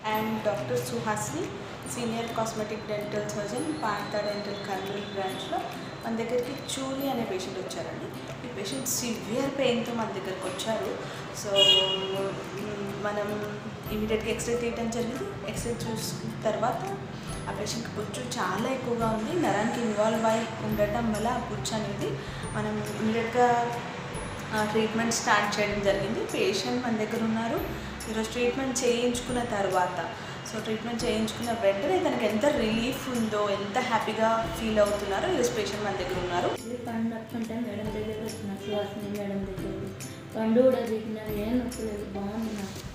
and doctor Suhasini senior cosmetic dental surgeon Partha dental Kurnool బ్రాంచ్లో మన దగ్గరికి చూలి అనే పేషెంట్ వచ్చారండి ఈ పేషెంట్ సివియర్ పెయిన్తో మన దగ్గరికి వచ్చారు సో మ్, మనం ఇమీడియట్గా ఎక్స్రే తీయడం జరిగింది ఎక్స్రే చూసిన తర్వాత ఆ పేషెంట్కి పుచ్చు చాలా ఎక్కువగా ఉంది నరానికి ఇన్వాల్వ్ అయి ఉండటం వల్ల ఆ పుచ్చు అనేది మనం ఇమీడియట్గా ట్రీట్మెంట్ స్టార్ట్ చేయడం జరిగింది పేషెంట్ మన దగ్గర ఉన్నారు ఈరోజు ట్రీట్మెంట్ చేయించుకున్న తర్వాత సో ట్రీట్మెంట్ చేయించుకున్న వెంటనే తనకి ఎంత రిలీఫ్ ఉందో ఎంత హ్యాపీగా ఫీల్ అవుతున్నారో ఈరోజు పేషెంట్ మన దగ్గర ఉన్నారు ఇది పండు నొప్పుంటే మేడం దగ్గర వచ్చిన సుహాసిని మేడం దగ్గర పండు కూడా దిగినది ఏం నొప్పి లేదు బాగుంది నాకు